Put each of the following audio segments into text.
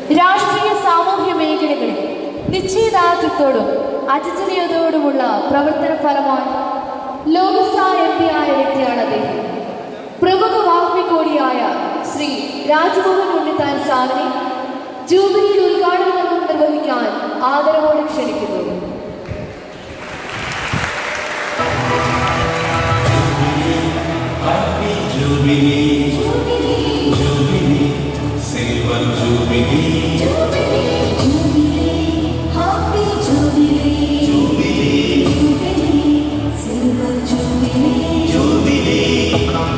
രാഷ്ട്രീയ സാമൂഹ്യ മേഖലകളിൽ നിശ്ചയദാർഢ്യത്തോടും അചഞ്ചലയോടുമുള്ള പ്രവർത്തന ഫലമായി ലോക്സഭ എം പി ആയ വ്യക്തിയാണ് അദ്ദേഹം പ്രമുഖ വാഗ്മി കൂടിയായ ശ്രീ രാജ്മോഹൻ ഉണ്ണിത്താൻ സാറിനെ ജൂബിലിയിൽ ഉദ്ഘാടന കർമ്മം നിർവഹിക്കാൻ ആദരവോടെ ക്ഷണിക്കുന്നു Happy Jubilee, Jubilee, Silver Jubilee, Jubilee, Jubilee, Jubilee,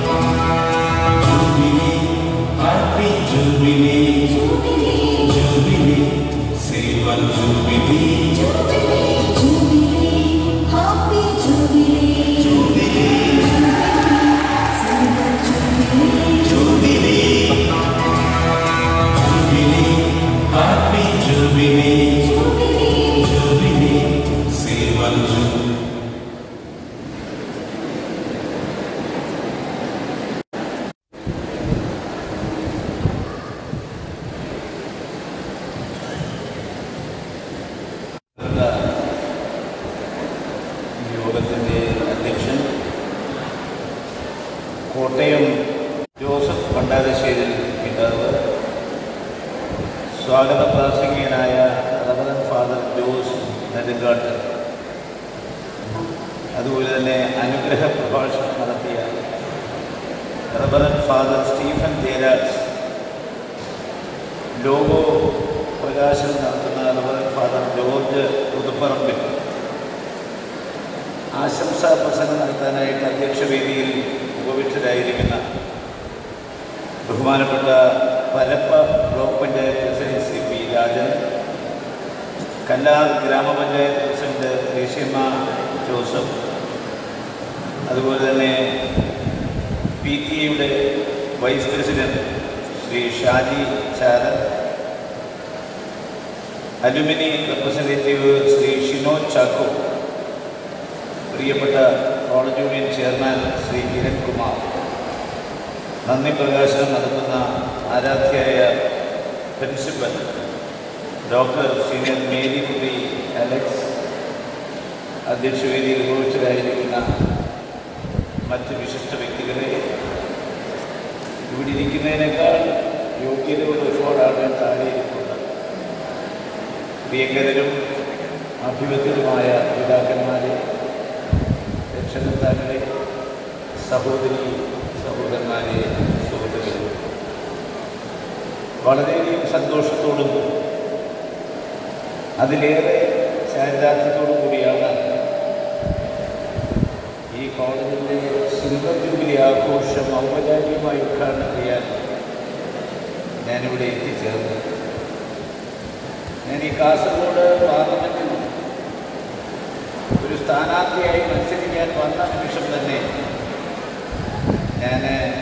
Happy Jubilee, Jubilee, Silver Jubilee, Jubilee, Jubilee, Happy Jubilee, Jubilee, Silver Jubilee. യോഗത്തിൻ്റെ അധ്യക്ഷൻ കോട്ടയം ജോസഫ് ഭണ്ഡാരശ്ശേരി പിതാവ് സ്വാഗത പ്രാസംഗികനായ റവറൻ ഫാദർ ജോസ് നെടുങ്കാട്ട് അതുപോലെ തന്നെ അനുഗ്രഹ പ്രഭാഷണം നടത്തിയ reverend father Stephen Jayaraj logo പ്രകാശനം നടത്തുന്ന റവറൻ ഫാദർ ജോർജ് പുതുപ്പറമ്പിൽ ആശംസാ പ്രസംഗം നടത്താനായിട്ട് അധ്യക്ഷവേദിയിൽ ഉപവിഷ്ടരായിരിക്കുന്ന ബഹുമാനപ്പെട്ട Parappa block panchayat president C P Rajan Kallar ഗ്രാമപഞ്ചായത്ത് പ്രസിഡന്റ് ദേശീയമ്മ ജോസഫ് അതുപോലെ തന്നെ പി ടി എയുടെ vice president Shri Shaji Charan alumni representative Shri Shino Chacko പ്രിയപ്പെട്ട college union chairman Shri Kiran Kumar നന്ദി പ്രകാശനം നടത്തുന്ന ആരാധ്യായ principal doctor senior Mary Kutty Alex അധ്യക്ഷവേദിയിൽ ഉപയോഗിച്ചതായിരിക്കുന്ന മറ്റ് വിശിഷ്ട വ്യക്തികളെ ഇവിടെ ഇരിക്കുന്നതിനേക്കാൾ യോഗ്യതകൾ ഒരുപാട് ആളുകൾ താഴെ ഇരിപ്പുണ്ട് പ്രിയങ്കരരും അഭിവൃദ്ധരുമായ പിതാക്കന്മാരെ രക്ഷകർത്താക്കളെ സഹോദരി സഹോദരന്മാരെ സുഹൃത്തുക്കളെ വളരെയധികം സന്തോഷത്തോടും അതിലേറെ ചാരിതാർത്ഥ്യത്തോടും കൂടിയാണ് ഈ കോളേജിൻ്റെ സിൽവർ ജൂബിലി ആഘോഷം ഔപചാരികമായി ഉദ്ഘാടനം ചെയ്യാൻ ഞാനിവിടെ എത്തിച്ചേർന്നു ഞാൻ ഈ കാസർഗോഡ് പാർലമെൻറ്റിൽ ഒരു സ്ഥാനാർത്ഥിയായി മത്സരിക്കാൻ വന്ന നിമിഷം തന്നെ ഞാൻ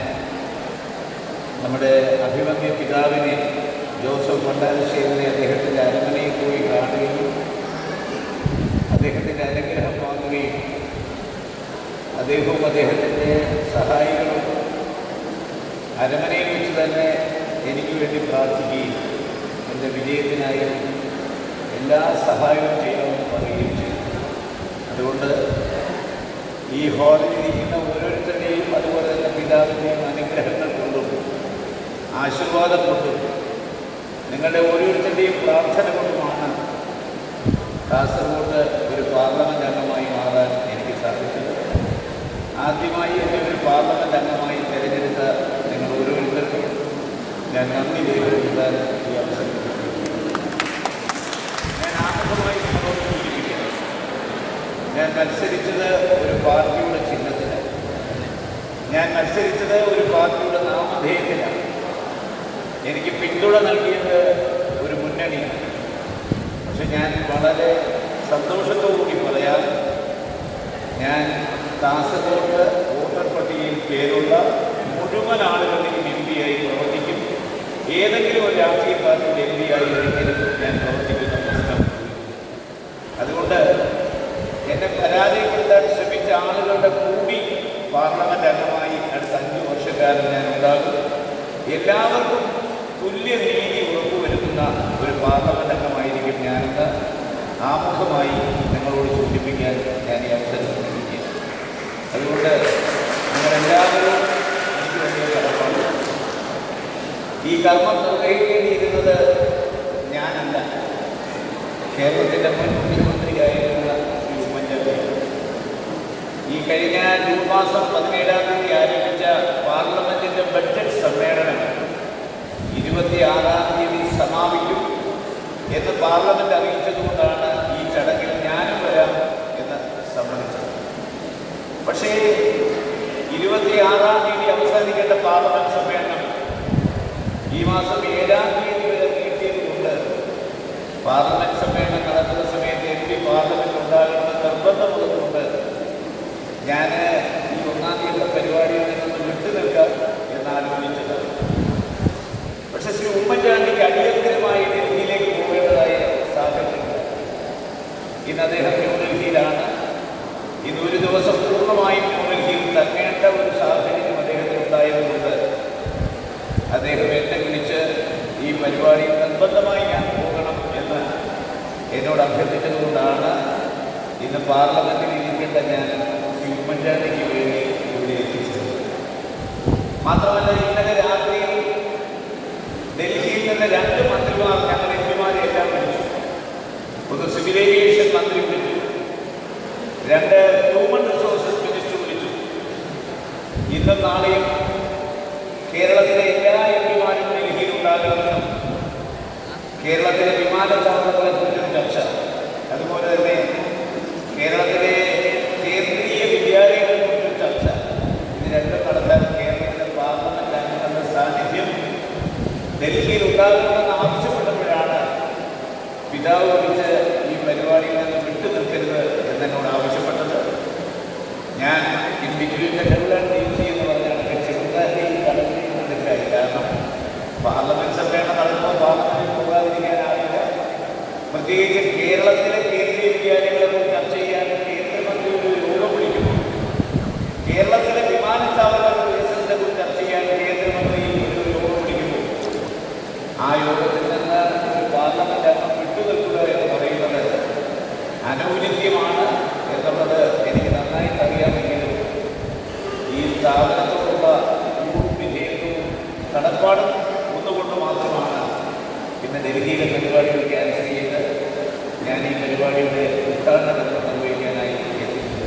നമ്മുടെ അഭിമന്യ പിതാവിനെ ജോസഫ് ഭണ്ഡാരശ്ശേരിനെ അദ്ദേഹത്തിൻ്റെ അരമനയിൽ പോയി കാണുകയും അദ്ദേഹത്തിൻ്റെ അനുഗ്രഹം വാങ്ങുകയും അദ്ദേഹവും അദ്ദേഹത്തിൻ്റെ സഹായികളും അരമനയിൽ വെച്ച് തന്നെ എനിക്ക് വേണ്ടി പ്രാർത്ഥിക്കുകയും എൻ്റെ വിജയത്തിനായി എല്ലാ സഹായവും ചെയ്യണമെന്ന് പറയുകയും ചെയ്തു അതുകൊണ്ട് ഈ ഹാളിൽ ഇരിക്കുന്ന ഓരോരുത്തരുടെയും അതുപോലെ തന്നെ പിതാവിൻ്റെയും അനുഗ്രഹങ്ങൾ കൊണ്ടും ആശീർവാദം കൊണ്ടും നിങ്ങളുടെ ഓരോരുത്തരുടെയും പ്രാർത്ഥന കൊണ്ടുമാണ് കാസർഗോഡ് ഒരു പാർലമെൻറ്റ് അംഗമായി മാറാൻ എനിക്ക് സാധിച്ചത് ആദ്യമായി എന്നെ ഒരു പാർലമെൻറ്റ് അംഗമായി തിരഞ്ഞെടുത്ത നിങ്ങൾ ഓരോരുത്തർക്കും ഞാൻ നന്ദി രേഖപ്പെടുത്താൻ ഈ അവസരം ഉപയോഗിക്കുന്നു. ഞാൻ ആമുഖമായി നിങ്ങളോട് സൂചിപ്പിക്കുന്നു ഞാൻ മത്സരിച്ചത് ഒരു പാർട്ടിയുടെ ചിഹ്നത്തിലാണ് ഞാൻ മത്സരിച്ചത് ഒരു പാർട്ടിയുടെ നാമധേയത്തിലാണ് എനിക്ക് പിന്തുണ നൽകിയത് ഒരു മുന്നണിയാണ് പക്ഷെ ഞാൻ വളരെ സന്തോഷത്തോടുകൂടി പറയാം ഞാൻ കാസർഗോഡ് വോട്ടർ പട്ടികയിൽ പേരുള്ള മുഴുവൻ ആളുകളുടെയും എം പി ആയി പ്രവർത്തിക്കും ഏതെങ്കിലും ഒരു രാഷ്ട്രീയ പാർട്ടിയുടെ എം പി ആയി ഒരിക്കലും ഞാൻ പ്രവർത്തിക്കുന്ന പ്രശ്നം അതുകൊണ്ട് എന്നെ പരാജയപ്പെടുത്താൻ ശ്രമിച്ച ആളുകളുടെ കൂടി പാർലമെന്റ് അംഗമായി അടുത്ത അഞ്ച് വർഷക്കാലം ഞാൻ ഉണ്ടാകും എല്ലാവർക്കും തുല്യ നീതി ഉറപ്പുവരുത്തുന്ന നിൽക്കുന്ന ഒരു പാർലമെന്റ് അംഗമായിരിക്കും ഞാനെന്ന് ആമുഖമായി നിങ്ങളോട് സൂചിപ്പിക്കാൻ ഞാൻ ഈ അവസരം ശ്രമിക്കുക അതുകൊണ്ട് നിങ്ങളെല്ലാവരും എനിക്ക് വലിയ കടപ്പാട് ഈ കർമ്മം നിർവഹിക്കേണ്ടിയിരുന്നത് ഞാനല്ല കേരളത്തിൻ്റെ മുൻ മുഖ്യമന്ത്രിയായിരുന്ന ശ്രീ ഉമ്മൻചാണ്ടി ഈ കഴിഞ്ഞ ജൂൺ മാസം പതിനേഴാം തീയതി ആരംഭിച്ച പാർലമെന്റിന്റെ ബഡ്ജറ്റ് സമ്മേളനം ഇരുപത്തിയാറാം തീയതി സമാപിക്കും എന്ന് പാർലമെന്റ് അറിയിച്ചതുകൊണ്ടാണ് ഈ ചടങ്ങിൽ ഞാനും വരാം എന്ന് സമ്മതിച്ചത് പക്ഷേ ഇരുപത്തിയാറാം തീയതി അവസാനിക്കേണ്ട പാർലമെന്റ് സമ്മേളനം ഈ മാസം ഏഴാം തീയതി വരെ നീട്ടിയതുകൊണ്ട് പാർലമെന്റ് സമ്മേളനം നടക്കുന്ന സമയത്ത് എം പി പാർലമെന്റ് ഉണ്ടാകണമെന്ന് നിർബന്ധമുള്ളതുകൊണ്ട് ഞാൻ ഈ ഒന്നാം തീയതി പരിപാടിയിൽ നിന്നൊന്ന് വിട്ടു നിൽക്കാം എന്നാലോചിച്ചത് പക്ഷെ ശ്രീ ഉമ്മൻചാണ്ടിക്ക് അടിയന്തരമായി ഡൽഹിയിലേക്ക് പോകേണ്ടതായ സാഹചര്യം ഇന്ന് അദ്ദേഹം ന്യൂഡൽഹിയിലാണ് ഇന്ന് ഒരു ദിവസം പൂർണ്ണമായും ന്യൂഡൽഹിയിൽ തങ്ങേണ്ട ഒരു സാഹചര്യം അദ്ദേഹത്തിന് ഉണ്ടായതുകൊണ്ട് അദ്ദേഹം എന്നെ വിളിച്ച് ഈ പരിപാടിയിൽ നിർബന്ധമായി ഞാൻ പോകണം എന്ന് എന്നോട് അഭ്യർത്ഥിച്ചതുകൊണ്ടാണ് ഇന്ന് പാർലമെന്റിൽ ഇരിക്കേണ്ട ഞാൻ ശ്രീ ഉമ്മൻചാണ്ടിക്ക് വേണ്ടി ഇവിടെ എത്തിച്ചത് മാത്രമല്ല ഇന്നലെ രാത്രിയിൽ ഡൽഹിയിൽ നിന്ന് രണ്ട് മന്ത്രിമാർ ഞങ്ങൾ എംപിമാരെ എല്ലാം വിളിച്ചു ഒന്ന് സിവിൽ ഏവിയേഷൻ മന്ത്രി വിളിച്ചു രണ്ട് ഹ്യൂമൻ റിസോഴ്സസ് മിനിസ്റ്റർ വിളിച്ചു ഇന്നും നാളെയും കേരളത്തിലെ എല്ലാ എംപിമാരും ഡൽഹിയിൽ ഉണ്ടാകണമെന്നും കേരളത്തിലെ വിമാനത്താവളങ്ങളെ കുറിച്ചും ചർച്ച അതുപോലെ തന്നെ കേരളത്തിലെ കേന്ദ്രീയ വിദ്യാലയങ്ങളെ കുറിച്ചും ചർച്ച ഇത് രണ്ടും നടത്താൻ കേരളത്തിലെ പാർലമെന്റ് അംഗങ്ങളുടെ സാന്നിധ്യം ഡൽഹിയിൽ ഉണ്ടാകണമെന്ന് ആവശ്യപ്പെട്ടപ്പോഴാണ് പിതാവ് വിളിച്ച് ഈ പരിപാടിയിൽ നിന്ന് വിട്ടു നിൽക്കരുത് എന്നോട് ആവശ്യപ്പെട്ടത് ഞാൻ ഇൻ ബിറ്റ്വീൻ ഡെവലപ്പ് ഡീസി എന്ന് പറഞ്ഞാണ് ചെറുതായി കടന്നിരിക്കായി കാരണം പാർലമെന്റ് സമ്മേളനം നടക്കുമ്പോൾ പാർലമെന്റിൽ പോകാതിരിക്കാനാവില്ല പ്രത്യേകിച്ച് കേരളത്തിലെ കേന്ദ്രീയ വിദ്യാലയങ്ങളെ കുറിച്ച് ചർച്ച ചെയ്യാൻ കേന്ദ്രമന്ത്രി ഒരു യോഗം വിളിക്കുന്നു കേരളത്തിലെ വിമാനത്താവള വികസനത്തെ കുറിച്ച് ചർച്ച ചെയ്യാൻ കേന്ദ്രമന്ത്രി ഒരു യോഗം വിളിക്കുന്നു ആ യോഗത്തിൽ നിന്ന് ഒരു പാർലമെന്റ് അംഗം വിട്ടുനിൽക്കുക എന്ന് പറയുന്നത് അനൗചിത്യമാണ് എന്നുള്ളത് എനിക്ക് നന്നായിട്ട് അറിയാമെങ്കിലും ഈ സ്ഥാപനത്തോടുള്ള വിധേയത്വവും കടപ്പാടും ഒന്നുകൊണ്ട് മാത്രമാണ് ഇന്ന് ഡൽഹിയിലെ പരിപാടികൾ ക്യാൻസൽ ചെയ്ത് ഞാൻ ഈ പരിപാടിയുടെ ഉദ്ഘാടന കർമ്മം നിർവഹിക്കാനായി എത്തിച്ചത്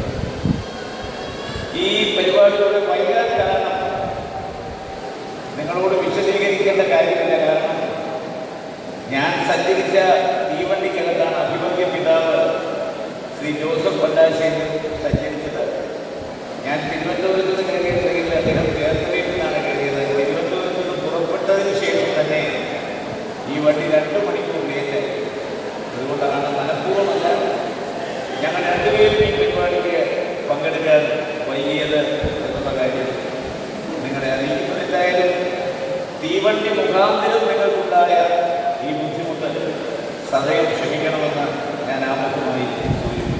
ഈ പരിപാടിയുടെ വൈകാൻ കാരണം നിങ്ങളോട് വിശദീകരിക്കേണ്ട കാര്യമില്ല കാരണം ഞാൻ സഞ്ചരിച്ച തീവണ്ടിക്കകത്താണ് അഭിമന്യ പിതാവ് ശ്രീ ജോസഫ് പണ്ടാശ്ശേരി സഞ്ചരിച്ചത് ഞാൻ തിരുവനന്തപുരത്ത് നിന്ന് കയറിയ ട്രെയിനിൽ അദ്ദേഹം ചേർത്തലയിൽ നിന്നാണ് കയറിയത് തിരുവനന്തപുരത്ത് നിന്ന് പുറപ്പെട്ടതിന് ശേഷം തന്നെ ഈ വണ്ടി രണ്ട് മണിക്കൂർ ലേറ്റ് അതുകൊണ്ടാണ് മനഃപൂർവ്വമല്ല ഞങ്ങൾ രണ്ടുപേരും ഈ പരിപാടിക്ക് പങ്കെടുക്കാൻ വൈകിയത് എന്നുള്ള കാര്യം നിങ്ങളെ അറിയിക്കുന്നു എന്തായാലും തീവണ്ടി മുഖാന്തരം നിങ്ങൾക്കുണ്ടായ ഈ ബുദ്ധിമുട്ട് സദയം ക്ഷമിക്കണമെന്ന് ഞാൻ ആമുഖമായി സൂചിപ്പിച്ചു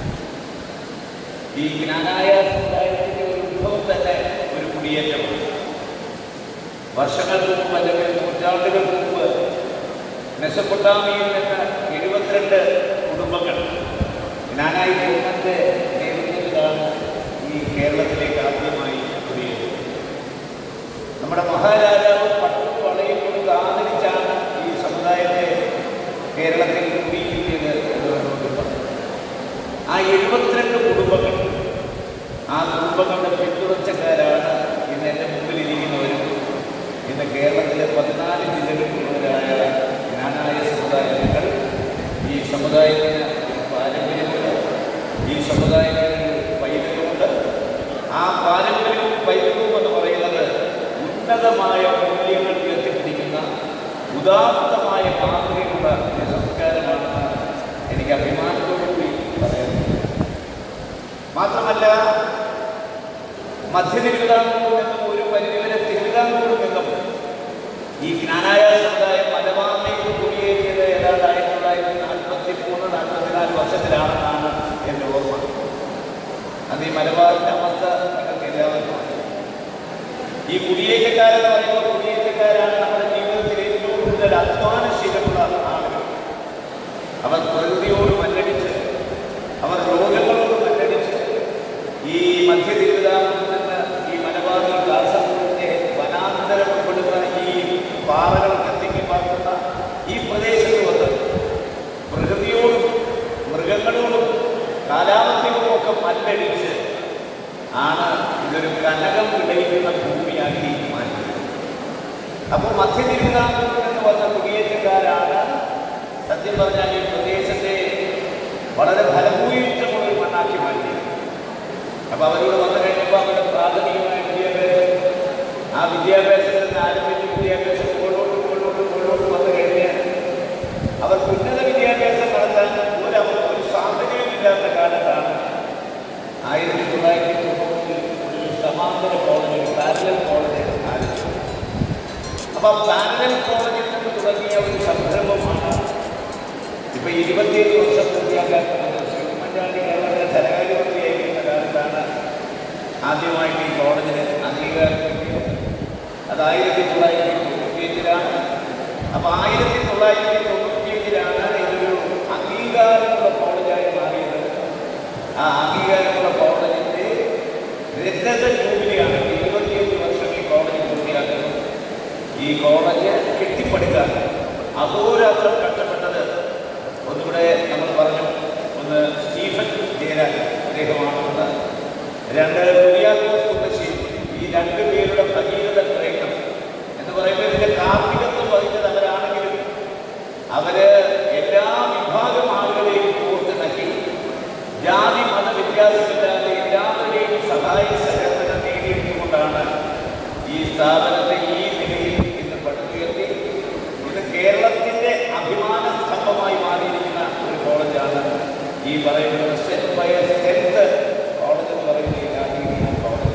ഈ ജ്ഞാനായ സമുദായത്തിൻ്റെ ഒരു ഉത്ഭവം തന്നെ ഒരു കുടിയേറ്റമാണ് വർഷങ്ങൾക്ക് മുമ്പ് അല്ലെങ്കിൽ നൂറ്റാണ്ടുകൾക്ക് മുമ്പ് മെസ്സപ്പൊട്ടാമിയിൽ നിന്ന് എഴുപത്തിരണ്ട് കുടുംബങ്ങൾ ജ്ഞാനായി ഗവൺമെൻറ് നേതൃത്വത്തിലാണ് ഈ കേരളത്തിലേക്ക് ആദ്യമായി കുടിയേറ്റത് നമ്മുടെ മഹാരാജാവ് പട്ടും വളയും കൊടുത്ത് ആദരിച്ചാണ് ഈ സമുദായത്തെ കേരളത്തിൽ കുടിയിരുത്തിയത് എന്ന് വേണമെങ്കിൽ പറഞ്ഞു ആ എഴുപത്തിരണ്ട് കുടുംബങ്ങൾ ആ കുടുംബങ്ങളുടെ പിന്തുടർച്ചക്കാരാണ് ഇന്ന് എൻ്റെ മുമ്പിലിരിക്കുന്നവരും ഇന്ന് കേരളത്തിലെ പതിനാല് ജില്ലകളിലുള്ളവരായ ജ്ഞാനായ സമുദായങ്ങൾ ഈ സമുദായത്തിന് ഒരു പാരമ്പര്യമുണ്ട് ഈ സമുദായത്തിന് ഒരു പൈതൃകമുണ്ട് ആ പാരമ്പര്യവും പൈതൃകവും എന്ന് പറയുന്നത് ഉന്നതമായ മൂല്യങ്ങൾ ഉയർത്തിപ്പിടിക്കുന്ന ഉദാത്തമായ മാതൃകയുള്ള ഒരു സംസ്കാരമാണെന്ന് എനിക്ക് അഭിമാനത്തോടുകൂടി പറയുന്നു മാത്രമല്ല മധ്യ തിരുവിതാംകൂറിൽ നിന്നും ഒരു പരിധിവരെ തിരുവിതാംകൂറിൽ നിന്നും ഈ ജ്ഞാനായ സമുദായം മലബാറിലേക്ക് കുടിയേറിയത് ഏതാണ്ട് ആയിരത്തി തൊള്ളായിരത്തി നാൽപ്പത്തി മൂന്ന് നാൽപ്പത്തിനാല് വർഷത്തിലാണെന്നാണ് എൻ്റെ ഓർമ്മ അത് ഈ മലബാറിൻ്റെ അവസ്ഥ നിങ്ങൾക്ക് എല്ലാവർക്കും അറിയാം. ഈ കുടിയേറ്റക്കാരെന്ന് പറയുമ്പോൾ കുടിയേറ്റക്കാരാണ് നമ്മുടെ ജീവിതത്തിൽ ഏറ്റവും കൂടുതൽ അധ്വാനശീലം അവർ പ്രകൃതിയോട് മല്ലടിച്ച് അവർ രോഗങ്ങളോട് മല്ലടിച്ച് ഈ മധ്യ തിരുവിതാംകൂറിൽ നിന്ന് ഈ മലബാറിൽ കാസർഗോഡിന്റെ വനാന്തരം ഉൾപ്പെടുന്ന ഈ പാറകൾ കത്തിക്കി പാർക്കുന്ന ഈ പ്രദേശത്ത് വന്ന് പ്രകൃതിയോടും മൃഗങ്ങളോടും കാലാവസ്ഥയോടും ഒക്കെ മല്ലടിച്ച് ആണ് ഇതൊരു കനകം വിളയിക്കുന്ന ഭൂമിയാക്കി മാറ്റിയത് അപ്പോൾ മധ്യ തിരുവിതാംകൂറിൽ നിന്ന് വന്ന കുടിയേറ്റക്കാരാണ് സത്യം പറഞ്ഞാൽ ഈ പ്രദേശത്തെ വളരെ ഫലഭൂയിഷ്ടമുള്ള ഒരു മണ്ണാക്കി മാറ്റിയത് അപ്പോൾ അവരോട് വന്നു കഴിഞ്ഞപ്പോൾ അവരുടെ പ്രാഥമികമായ വിദ്യാഭ്യാസം ആ വിദ്യാഭ്യാസത്തിൽ നിന്ന് ആരംഭിച്ച വിദ്യാഭ്യാസം മുകളിലോട്ട് മുകളിലോട്ട് മുകളിലോട്ട് വന്നു കഴിഞ്ഞാൽ അവർക്ക് ഉന്നത വിദ്യാഭ്യാസം നടത്താൻ ഒരു അവ- ഒരു സാഹചര്യമില്ലാത്ത കാലത്താണ് ആയിരത്തി തൊള്ളായിരത്തി തൊണ്ണൂറിൽ ഒരു സമാന്തര കോളേജ് പാരലൽ കോളേജ് ആരംഭിച്ചത് അപ്പോൾ പാരലൽ കോളേജിൽ നിന്ന് തുടങ്ങിയ ഒരു സംരംഭമാണ് ഇപ്പൊ ഇരുപത്തിയേഴ് വർഷം പൂർത്തിയാക്കാൻ പോകുന്നത് ശ്രീ ഉമ്മൻചാണ്ടി കേരളത്തിലെ ധനകാര്യമന്ത്രിയായിരിക്കുന്ന കാലത്താണ് ആദ്യമായിട്ട് ഈ കോളേജിന് അംഗീകാരം കിട്ടിയത് അത് ആയിരത്തി തൊള്ളായിരത്തി തൊണ്ണൂറ്റിയഞ്ചിലാണ് അപ്പോൾ ആയിരത്തി തൊള്ളായിരത്തി തൊണ്ണൂറ്റിയഞ്ചിലാണ് ഇതൊരു അംഗീകാരമുള്ള കോളേജായി മാറിയത് ആ അംഗീകാരമുള്ള കോളേജിൻ്റെ രജത ജൂബിലിയാണ് ഇരുപത്തിയഞ്ച് വർഷം ഈ കോളേജ് പൂർത്തിയാക്കുന്നത് ഈ കോളേജ് കെട്ടിപ്പടുക്കാൻ അഹോരാത്രം കഷ്ടപ്പെട്ടത് ഒന്നുകൂടെ നമ്മൾ പറഞ്ഞു ഒന്ന് സ്റ്റീഫൻ ജയരാജ് അദ്ദേഹമാണെന്ന് രണ്ട് കുര്യാക്കോസ് കുന്നശ്ശേരി ഈ രണ്ട് പേരുടെ ഭഗീരഥ പ്രയത്നം എന്ന് പറയുമ്പോൾ ഇതിന്റെ കാർമ്മികത്വം വഹിച്ചത് അവരാണെങ്കിലും അവര് എല്ലാ വിഭാഗം ആളുകളെയും കോർത്തിണക്കി ജാതി മത വ്യത്യാസമില്ലാതെ എല്ലാവരുടെയും സഹായ സഹകരണം നേടിയെടുത്തുകൊണ്ടാണ് ഈ സ്ഥാപനത്തെ ഈ നിലയിൽ ഇന്ന് പടുത്തുയർത്തി ഇത് കേരളത്തിന്റെ അഭിമാന സ്തംഭമായി മാറിയിരിക്കുന്ന ഒരു കോളേജാണ് ഈ പറയുന്നത് സെന്റ് പയസ് ടെൻത്ത് കോളേജ് എന്ന് പറയുന്ന ഈ രാജകീയ കോളേജ്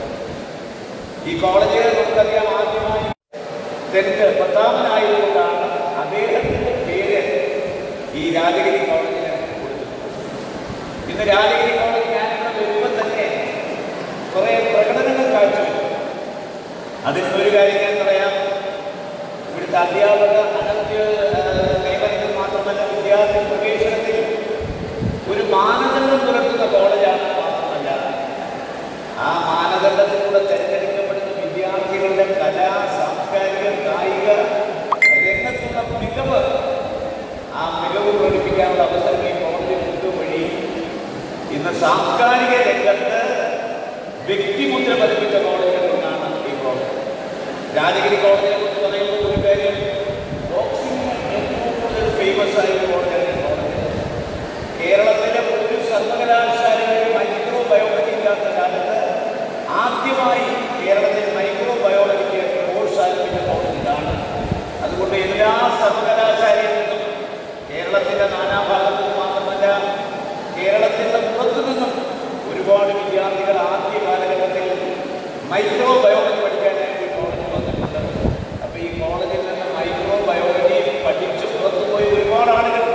ഈ കോളേജ് നമുക്കറിയാം ആദ്യമായി ടെൻത്ത് പത്താമനായതുകൊണ്ടാണ് അദ്ദേഹത്തിന്റെ പേര് ഈ രാജഗിരി കോളേജിന് കൊടുത്തത് ഇന്ന് രാജഗിരി കോളേജ് ഞാനിവിടെ വരുമ്പോൾ തന്നെ കുറേ പ്രകടനങ്ങൾ കാഴ്ചവെച്ചു അതിൽ ഒരു കാര്യം ഞാൻ പറയാം ഇവിടുത്തെ അധ്യാപക അനന്ത്യ നിയമനത്തിൽ മാത്രമല്ല വിദ്യാർത്ഥി പ്രവേശനത്തിൽ ഒരു മാനദണ്ഡം പുലർത്തുന്ന കോളേജാണ് മാത്രമല്ല ആ മാനദണ്ഡത്തിലൂടെ തിരഞ്ഞെടുക്കപ്പെടുന്ന വിദ്യാർത്ഥികളുടെ കലാ സാംസ്കാരിക കായിക രംഗത്തുള്ള മികവ് ആ മികവ് പ്രകടിപ്പിക്കാനുള്ള അവസരം ഈ കോളേജിൽ കിട്ടും വഴി ഇന്ന് സാംസ്കാരിക രംഗത്ത് വ്യക്തിമുദ്ര പതിപ്പിച്ച കോളേജിൽ ഒന്നാണ് ഈ കോളേജ് രാജഗിരി കോളേജിനെ കുറിച്ച് പറയുമ്പോൾ ഒരു കാര്യം ബോക്സിംഗ് ഏറ്റവും കൂടുതൽ ഫേമസ് ആയ ഒരു കോളേജാണ് ഈ കോളേജ് കേരളത്തിലെ ഒരു സർവകലാശാലയിൽ മൈക്രോ ബയോളജി ഇല്ലാത്ത കാലത്ത് ആദ്യമായി കേരളത്തിൽ മൈക്രോ ബയോളജിക്ക് കോഴ്സ് ആരംഭിച്ച കോളേജ് ഇതാണ് അതുകൊണ്ട് എല്ലാ സർവകലാശാലയിൽ നിന്നും കേരളത്തിൻ്റെ നാനാഭാഗത്തു നിന്നും മാത്രമല്ല കേരളത്തിൻ്റെ പുറത്തു നിന്നും ഒരുപാട് വിദ്യാർത്ഥികൾ ആദ്യ കാലഘട്ടത്തിൽ മൈക്രോ ബയോളജി പഠിക്കാനായിട്ട് ഈ കോളേജിൽ വന്നിട്ടുണ്ട് അപ്പോൾ ഈ കോളേജിൽ നിന്ന് മൈക്രോ ബയോളജി പഠിച്ച് പുറത്തു പോയ ഒരുപാട് ആളുകൾ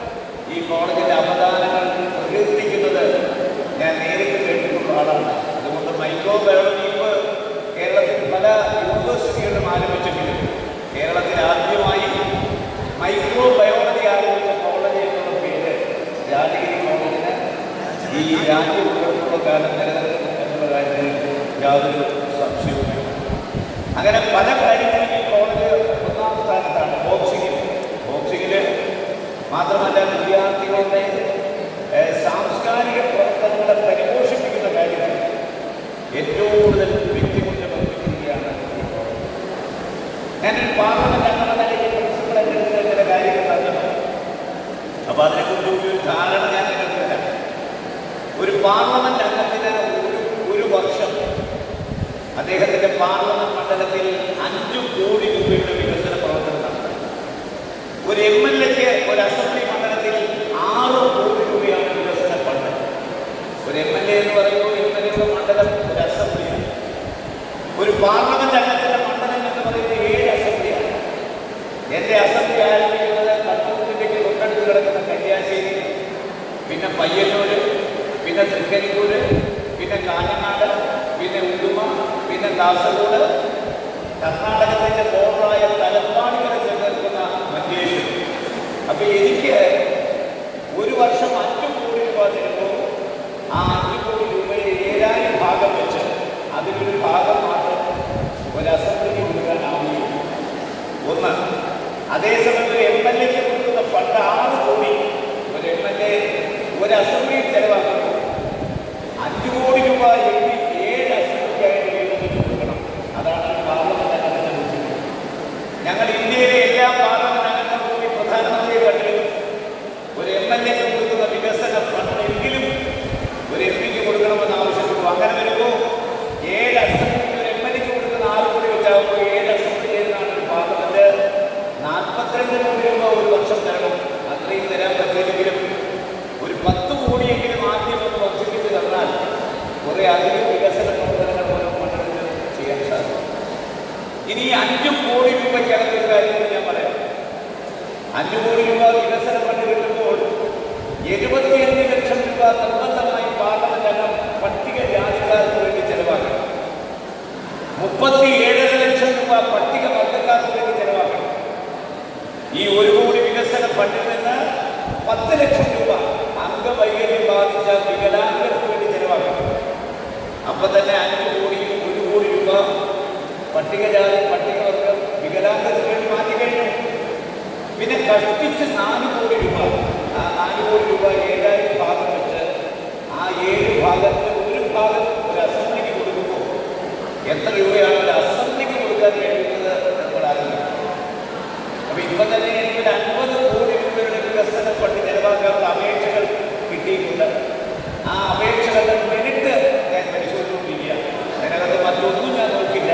ഈ കോളേജിന്റെ അവദാനങ്ങൾ പ്രകീർത്തിക്കുന്നത് ഞാൻ നേരിട്ട് കേട്ടിട്ടുള്ള ആളാണ് അതുകൊണ്ട് മൈക്രോ ബയോളജി ഇപ്പോൾ കേരളത്തിൽ പല യൂണിവേഴ്സിറ്റികളും ആരംഭിച്ചിട്ടുണ്ട് കേരളത്തിൽ ആദ്യമായി മൈക്രോ ബയോളജി ആരംഭിച്ച കോളേജ് എന്നുള്ള പേര് രാജഗിരി കോളേജിന് ഈ രാജ്യം ഉയർന്നുള്ള കാലം നിലനിൽക്കും എന്നുള്ള കാര്യത്തിൽ യാതൊരു സംശയവുമില്ല അങ്ങനെ പല കാര്യങ്ങളും ഈ കോളേജ് ഒന്നാം സ്ഥാനത്താണ് ബോക്സിങ്ങിൽ ബോക്സിങ്ങിൽ മാത്രമല്ല വിദ്യാർത്ഥികളുടെ ഏഹ്, സാംസ്കാരിക പ്രവർത്തനങ്ങളെ പരിപോഷിപ്പിക്കുന്ന കാര്യത്തിൽ ഏറ്റവും കൂടുതൽ വ്യക്തിമുദ്ര പതിപ്പിച്ചിരിക്കുകയാണ് ഈ കോളേജ് ഞാനൊരു പാർലമെന്റ് അംഗമെന്ന നിലയിൽ പ്രിൻസിപ്പളെ എടുത്ത ചില കാര്യങ്ങൾ പറഞ്ഞു അപ്പോൾ അതിനെക്കുറിച്ച് ഒരു ധാരണ ഞാൻ നിങ്ങൾക്ക് തരാം ഒരു പാർലമെന്റ് അംഗത്തിന് ഒരു ഒരു വർഷം അദ്ദേഹത്തിന്റെ പാർലമെന്റ് മണ്ഡലത്തിൽ അഞ്ചു കോടി രൂപയുടെ വികസന പ്രവർത്തനം നടത്തും ഒരു എം എൽ എക്ക് ഒരു അസംബ്ലി മണ്ഡലത്തിൽ ആറ് കോടി രൂപയാണ് വികസന ഫണ്ട് ഒരു എം എൽ എ എന്ന് പറയുമ്പോൾ എം എൽ എയുടെ മണ്ഡലം ഒരു അസംബ്ലിയാണ് ഒരു പാർലമെന്റ് അംഗത്തിന്റെ മണ്ഡലം എന്ന് പറയുന്നത് ഏഴ് അസംബ്ലിയാണ് എന്റെ അസംബ്ലി ആരംഭിക്കുന്നത് കണ്ണൂരിലേക്ക് തൊട്ടടുത്ത് കിടക്കുന്ന കല്യാശ്ശേരി പിന്നെ പയ്യന്നൂര് പിന്നെ തൃക്കരിപ്പൂര് പിന്നെ കാഞ്ഞങ്ങാട് പിന്നെ ഉടുമ പിന്നെ കാസർഗോഡ് കർണാടകത്തിന്റെ ബോർഡറായ തലപ്പാടി വരെ ചെന്ന് നിൽക്കുന്ന മഞ്ചേശ്വരം അപ്പൊ എനിക്ക് വർഷം അഞ്ച് കോടി രൂപ തരുമ്പോൾ ആ അഞ്ച് കോടി രൂപയെ ഏഴായിരം ഭാഗം വെച്ച് അതിലൊരു ഭാഗം മാത്രം ഒരു അസംബ്ലിക്ക് കൊടുക്കാനാവുകയും ഒന്ന് അതേസമയം ഒരു എം എൽ എക്ക് കൊടുക്കുന്ന ഫണ്ട് ആറ് കോടി ഒരു എം എൽ എ ഒരു അസംബ്ലിയിൽ ചെലവാക്കുമ്പോൾ അഞ്ച് കോടി രൂപ എം പി ഏഴ് അസംബ്ലിക്കായിട്ട് വിനിയോഗിച്ച് കൊടുക്കണം അതാണ് ഒരു പാർലമെന്റ് അംഗത്തിന്റെ ബുദ്ധിമുട്ട് ഞങ്ങൾ ഇന്ത്യയിലെ എല്ലാ പാർലമെന്റ് അംഗങ്ങളും കൂടി പ്രധാനമന്ത്രിയെ കണ്ടിരുന്നു ഒരു എം എൽ എക്ക് കൊടുക്കുന്ന വികസന ഫണ്ട് എങ്കിലും ഒരു എം പിക്ക് കൊടുക്കണമെന്ന് ആവശ്യപ്പെട്ടു അങ്ങനെ വരുമ്പോൾ ഏഴ് അസംബ്ലിക്ക് ഒരു എം എൽ എക്ക് കൊടുക്കുന്ന ആറ് കോടി വെച്ചാകുമ്പോൾ ഏഴ് അസംബ്ലി ചെയ്യുന്നതാണ് ഒരു പാർലമെന്റ് നാൽപ്പത്തിരണ്ട് കോടി രൂപ ഒരു വർഷം തരണം അത്രയും തരാൻ പറ്റില്ലെങ്കിലും ഒരു പത്ത് കോടിയെങ്കിലും ആദ്യം ഒന്ന് വർദ്ധിപ്പിച്ച് തന്നാൽ കുറെ അധികം വികസന പ്രവർത്തനങ്ങൾ ഓരോ മണ്ഡലത്തിൽ ചെയ്യാൻ സാധിക്കും ഇനി ഈ അഞ്ച് കോടി രൂപയ്ക്കകത്തൊരു കാര്യം കൂടി ഞാൻ പറയാം അഞ്ച് കോടി രൂപ വികസന ഫണ്ട് കിട്ടുമ്പോൾ എഴുപത്തിയഞ്ച് ലക്ഷം രൂപ നിർബന്ധമായി പാർലമെന്റ് അംഗം പട്ടിക ജാതിക്കാർക്ക് വേണ്ടി ചെലവാക്കണം മുപ്പത്തി ഏഴര ലക്ഷം രൂപ പട്ടിക വർഗക്കാർക്ക് വേണ്ടി ചെലവാക്കണം ഈ ഒരു കോടി വികസന ഫണ്ടിൽ നിന്ന് പത്ത് ലക്ഷം രൂപ അംഗവൈകല്യം ബാധിച്ച വികലാംഗർക്ക് വേണ്ടി ചെലവാക്കണം അപ്പൊ തന്നെ അഞ്ച് കോടി ഒരു കോടി രൂപ പട്ടികജാതി പട്ടികവർഗം വികലാംഗത്തിന് വേണ്ടി മാറ്റി കഴിഞ്ഞു പിന്നെ കഷ്ടിച്ച് നാല് കോടി രൂപ ആ നാല് കോടി രൂപ ഏഴായിരം ഭാഗം വെച്ച് ആ ഏഴ് ഭാഗത്തിൽ ഒരു ഭാഗം ഒരു അസംബ്ലിക്ക് കൊടുക്കുമ്പോൾ എത്ര രൂപയാണ് ഒരു അസംബ്ലിക്ക് കൊടുക്കാൻ കഴിയുന്നത് നമ്മൾ അറിയില്ല അപ്പൊ ഇപ്പൊ തന്നെ എനിക്കൊരു അൻപത് കോടി രൂപയുടെ വികസന ഫണ്ട് ചെലവാക്കാനുള്ള അപേക്ഷകൾ കിട്ടിയിട്ടുണ്ട് ആ അപേക്ഷകളുടെ മെറിറ്റ് ഞാൻ പരിശോധിച്ചുകൊണ്ടിരിക്കുക അതിനകത്ത് മറ്റൊന്നും ഞാൻ നോക്കില്ല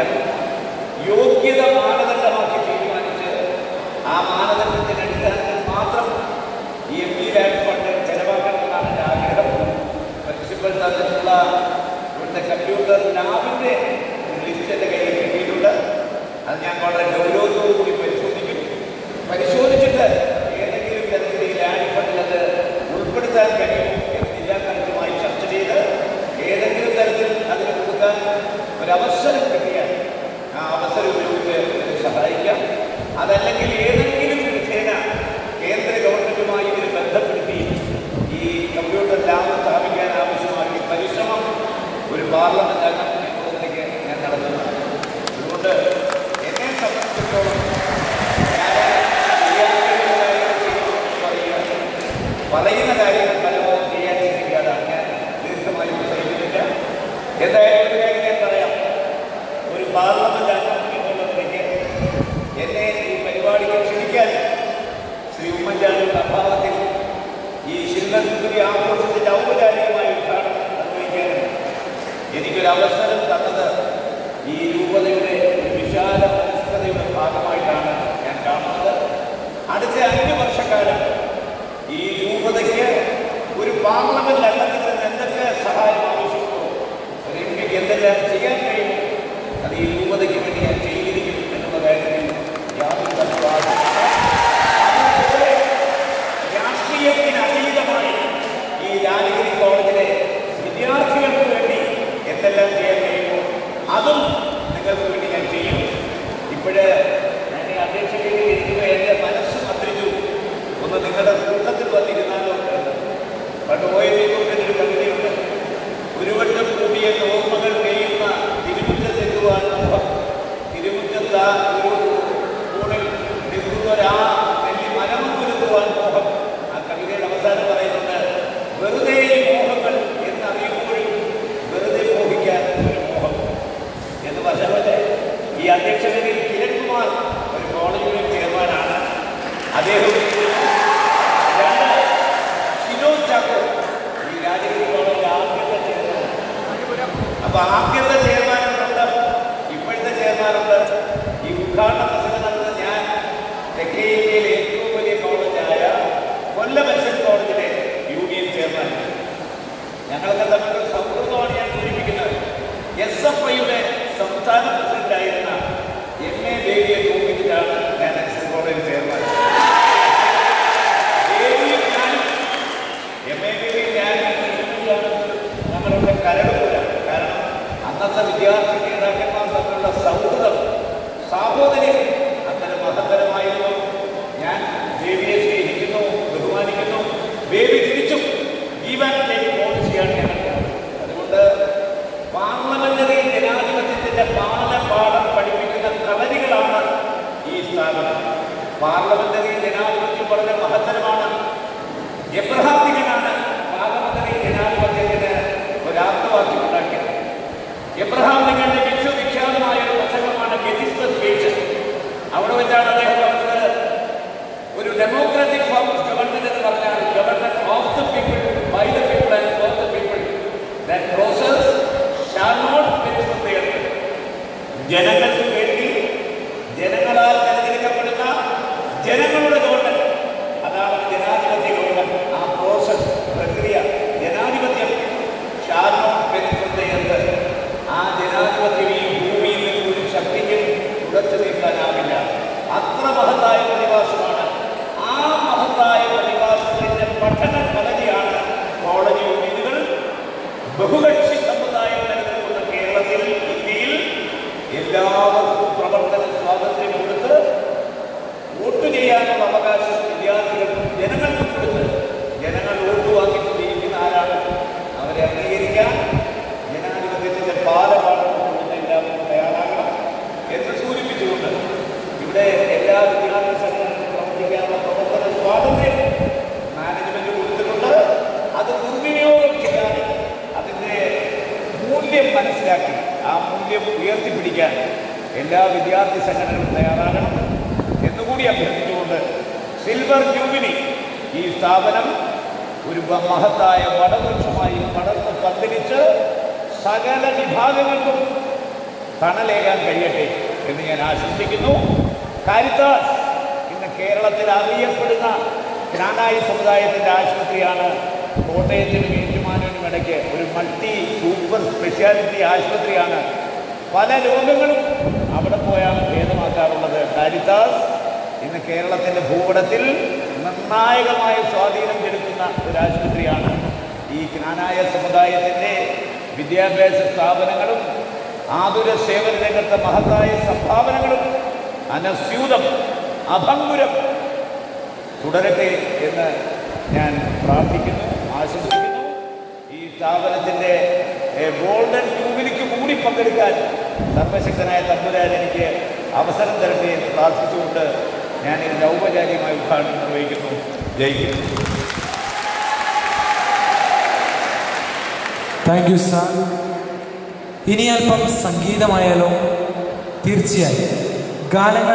യോഗ്യത മാനദണ്ഡമാക്കി തീരുമാനിച്ച് ആ മാനദണ്ഡത്തിന്റെ അടിസ്ഥാനത്തിൽ മാത്രം ഈ എം പി ലാൻഡ് ഫണ്ട് ചെലവാക്കണമെന്നാണ് എൻ്റെ ആഗ്രഹം പ്രിൻസിപ്പൽ തന്നിട്ടുള്ള ഇവിടുത്തെ കമ്പ്യൂട്ടർ ലാബിന്റെ ലിസ്റ്റ് എൻ്റെ കയ്യിൽ കിട്ടിയിട്ടുണ്ട് അത് ഞാൻ വളരെ ഗൗരവത്തോടു കൂടി പരിശോധിക്കും പരിശോധിച്ചിട്ട് ഏതെങ്കിലും തരത്തിൽ ഈ ലാൻഡ് ഫണ്ടിൽ അത് ഉൾപ്പെടുത്താൻ കഴിയുമോ എന്ന് ജില്ലാ കളക്ടറുമായി ചർച്ച ചെയ്ത് ഏതെങ്കിലും തരത്തിൽ അതിന് കൊടുക്കാൻ ഒരവസരം കിട്ടിയാൽ ആ അവസരം ഉപയോഗിച്ച് ഇതിനെ സഹായിക്കാം അതല്ലെങ്കിൽ ഏതെങ്കിലും വിധേന കേന്ദ്ര ഗവൺമെന്റുമായി ഇതിന് ബന്ധപ്പെടുത്തി ഈ കമ്പ്യൂട്ടർ ലാബ് സ്ഥാപിക്കാൻ ആവശ്യമായ പരിശ്രമം ഒരു പാർലമെന്റ് അംഗം എന്നതിലേക്ക് ഞാൻ നടത്തുന്നു അതുകൊണ്ട് എന്നെ സംബന്ധിച്ചിടത്തോളം ഞാൻ ചെയ്യാൻ കഴിയുന്ന കാര്യങ്ങൾ ചെയ്യുമെന്ന് പറയുക. പറയുന്ന കാര്യങ്ങൾ പലപ്പോഴും ചെയ്യാൻ ശ്രമിക്കാതെ ഞാൻ ദീർഘമായി പ്രസംഗിക്കുന്നില്ല എന്തായാലും ഒരു കാര്യം ഞാൻ പറയാം ഒരു പാർലമെന്റ് അംഗം എന്നുള്ള നിലയ്ക്ക് എന്നെ ഈ പരിപാടിക്ക് ക്ഷണിക്കാൻ ശ്രീ ഉമ്മൻചാണ്ടിയുടെ അഭാവത്തിൽ ഈ ശില്പസ്മൃതി ആഘോഷത്തിന്റെ ഔപചാരികമായ ഉദ്ഘാടനം നിർവഹിക്കാനും എനിക്കൊരു അവസരം തന്നത് ഈ രൂപതയുടെ ഒരു വിശാല മനസ്കതയുടെ ഭാഗമായിട്ടാണ് ഞാൻ കാണുന്നത് അടുത്ത അഞ്ച് വർഷക്കാലം ഈ രൂപതയ്ക്ക് ഒരു പാർലമെന്റ് അംഗത്തിൽ നിന്ന് എന്തൊക്കെ സഹായം ആവശ്യമുണ്ടോ ഒരു എം പിക്ക് എന്തെല്ലാം ചെയ്യാൻ കഴിയുമോ അത് ഈ രൂപതയ്ക്ക് വേണ്ടി ഞാൻ ചെയ്തിരിക്കും എന്നുള്ള കാര്യത്തിൽ യാതൊരു തരത്തിലുള്ള അതുപോലെ രാഷ്ട്രീയത്തിന് അതീതമായി ഈ ലാലഗിരി കോളേജിലെ വിദ്യാർത്ഥികൾക്ക് വേണ്ടി എന്തെല്ലാം ചെയ്യാൻ കഴിയുമോ അതും നിങ്ങൾക്ക് വേണ്ടി ഞാൻ ചെയ്യും ഇപ്പോഴ് ഞാൻ ഈ അധ്യക്ഷതയിൽ ഇരിക്കുമ്പോൾ എൻ്റെ മനസ്സ് മന്ത്രിച്ചു ഒന്ന് നിങ്ങളുടെ കൂട്ടത്തിൽ വന്നിരുന്നാലോ എന്ന്. പണ്ട് ഒ എൻ ഒരു കവിതയുണ്ട് ഒരു വട്ടം കൂടിയ ഓർമ്മകൾ പെയ്യുന്ന തിരുമുറ്റത്തെത്തുവാൻ മുഖം തിരുവ പാകമതലി ജനാധിപത്യം വളരെ മഹത്തരമാണ് എബ്രഹാമികനാണ് പാകമതലി ജനാധിപത്യത്തിന് ഒരാപ്തവാക്യം ഉണ്ടാക്കിയത് എബ്രഹാം നിങ്ങളുടെ വിശ്വവിഖ്യാതമായ ഒരു പ്രസംഗമാണ് ഗെറ്റിസ്ബർഗ് സ്പീച്ച് അവിടെ വെച്ചാണ് അദ്ദേഹം പറഞ്ഞത് ഒരു ഡെമോക്രാറ്റിക് ഫോം ഓഫ് ഗവൺമെന്റ് എന്ന് പറഞ്ഞാൽ government of the people by the people and for the people that process shall not പെരുത്തുന്നത് ജനങ്ങൾക്ക് വേണ്ടി ജനങ്ങളാൽ തെരഞ്ഞെടുക്കപ്പെടുന്ന ജനങ്ങളുടെ ഗവൺമെന്റ് അതാണ് ജനാധിപത്യ ഗവൺമെന്റ് ആ പ്രോസസ് പ്രക്രിയ ജനാധിപത്യം ഷാൽ നോട്ട് പെരുത്തുന്നത് ആ ജനാധിപത്യം ഈ ഭൂമിയിൽ നിന്ന് ഒരു ശക്തിക്കും തുടച്ചു നീക്കാനാവില്ല അത്ര മഹത്തായ പ്രതിഭാസമാണ് ആ മഹത്തായ പ്രതിഭാസത്തിന്റെ പഠന ഫലതിയാണ് കോളനി യൂണിയനുകൾ ബഹുകക്ഷി സമുദായം നിലനിൽക്കുന്ന കേരളത്തിൽ ഇന്ത്യയിൽ എല്ലാവർക്കും പ്രവർത്തന സ്വാതന്ത്ര്യം കൊടുത്ത് വോട്ട് ചെയ്യാനുള്ള അവകാശം വിദ്യാർത്ഥികൾക്കും ജനങ്ങൾക്കും കൊടുത്ത് ജനങ്ങൾ വോട്ട് വാങ്ങിക്കൊണ്ടിരിക്കുന്ന ആരാണ് അവരെ അംഗീകരിക്കാൻ ജനാധിപത്യത്തിന്റെ പാലപാഠം കൊടുക്കുന്ന എല്ലാവരും തയ്യാറാകണം എന്ന് സൂചിപ്പിച്ചുകൊണ്ട് ഇവിടെ എല്ലാ വിദ്യാർത്ഥി സംഘടനകളും പ്രവർത്തിക്കാനുള്ള പ്രവർത്തന സ്വാതന്ത്ര്യം മാനേജ്മെന്റ് കൊടുത്തിട്ടുണ്ട് അത് ദുർവിനിയോഗം ചെയ്യാതെ അതിൻ്റെ മൂല്യം മനസ്സിലാക്കി ആ മൂല്യം ഉയർത്തിപ്പിടിക്കാൻ എല്ലാ വിദ്യാർത്ഥി സംഘടനകളും തയ്യാറാകണം എന്നുകൂടി അഭ്യർത്ഥിച്ചുകൊണ്ട് സിൽവർ ജൂബിലി ഈ സ്ഥാപനം ഒരു ബ- മഹത്തായ വടവൃക്ഷമായി പടർന്ന് പന്തലിച്ച് സകല വിഭാഗങ്ങൾക്കും തണലേകാൻ കഴിയട്ടെ എന്ന് ഞാൻ ആശംസിക്കുന്നു കാരിത്താസ് ഇന്ന് കേരളത്തിൽ അറിയപ്പെടുന്ന ജ്ഞാനായി സമുദായത്തിൻ്റെ ആശുപത്രിയാണ് കോട്ടയത്തിനും ഏറ്റുമാനൂരിനും ഇടയ്ക്ക് ഒരു മൾട്ടി സൂപ്പർ സ്പെഷ്യാലിറ്റി ആശുപത്രിയാണ് പല രോഗങ്ങളും അവിടെ പോയാണ് ഭേദമാക്കാറുള്ളത് കാരിത്താസ് ഇന്ന് കേരളത്തിൻ്റെ ഭൂപടത്തിൽ നിർണായകമായ സ്വാധീനം ചെലുത്തുന്ന ഒരു ആശുപത്രിയാണ് ഈ ജ്ഞാനായ സമുദായത്തിൻ്റെ വിദ്യാഭ്യാസ സ്ഥാപനങ്ങളും ആതുര സേവന രംഗത്തെ മഹത്തായ സംഭാവനകളും അനസ്യൂതം അഭംഗുരം തുടരട്ടെ എന്ന് ഞാൻ പ്രാർത്ഥിക്കുന്നു ആശംസിക്കുന്നു ഈ സ്ഥാപനത്തിൻ്റെ ഗോൾഡൻ ജൂബിലിക്ക് കൂടി പങ്കെടുക്കാൻ സർവശക്തനായ തമ്പുരാൻ എനിക്ക് അവസരം തരട്ടെ എന്ന് പ്രാർത്ഥിച്ചുകൊണ്ട് ഞാൻ ഇതിൻ്റെ ഔപചാരികമായ ഉദ്ഘാടനം നിർവഹിക്കുന്നു ജയിക്കുന്നു താങ്ക് യു സാർ ഇനി അല്പം സംഗീതമായാലോ തീർച്ചയായും ഗാനങ്ങൾ